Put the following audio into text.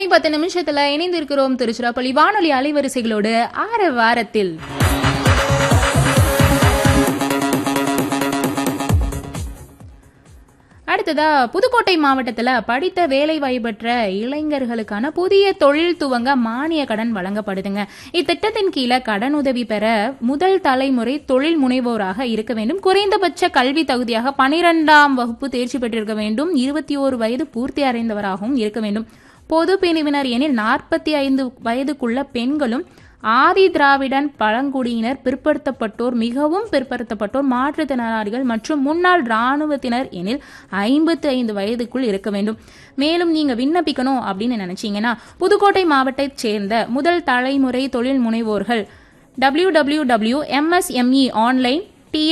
பத்து நிமிஷத்துல இணைந்திருக்கிறோம் திருச்சிராப்பள்ளி வானொலி அலைவரிசைகளோடு ஆற வாரத்தில் அடுத்ததா புதுக்கோட்டை மாவட்டத்துல படித்த வேலை வாய்ப்பற்ற இளைஞர்களுக்கான புதிய தொழில் துவங்க மானிய கடன் வழங்கப்படுதுங்க இத்திட்டத்தின் கீழே கடன் உதவி பெற முதல் தலைமுறை தொழில் முனைவோராக இருக்க வேண்டும் குறைந்தபட்ச கல்வி தகுதியாக பனிரெண்டாம் வகுப்பு தேர்ச்சி பெற்றிருக்க வேண்டும் இருபத்தி ஓரு வயது பூர்த்தி அடைந்தவராகவும் இருக்க வேண்டும் பொது பிரிவினர் எனில் நாற்பத்தி ஐந்து வயதுக்குள்ள பெண்களும் ஆதி திராவிடன் பழங்குடியினர் பிற்படுத்தப்பட்டோர் மிகவும் பிற்படுத்தப்பட்டோர் மாற்றுத்திறனாளிகள் மற்றும் முன்னாள் இராணுவத்தினர் எனில் ஐம்பத்தி ஐந்து வயதுக்குள் இருக்க வேண்டும் மேலும் நீங்க விண்ணப்பிக்கணும் அப்படின்னு நினைச்சீங்கன்னா புதுக்கோட்டை மாவட்டத்தைச் சேர்ந்த முதல் தலைமுறை தொழில் முனைவோர்கள் W W W MSME online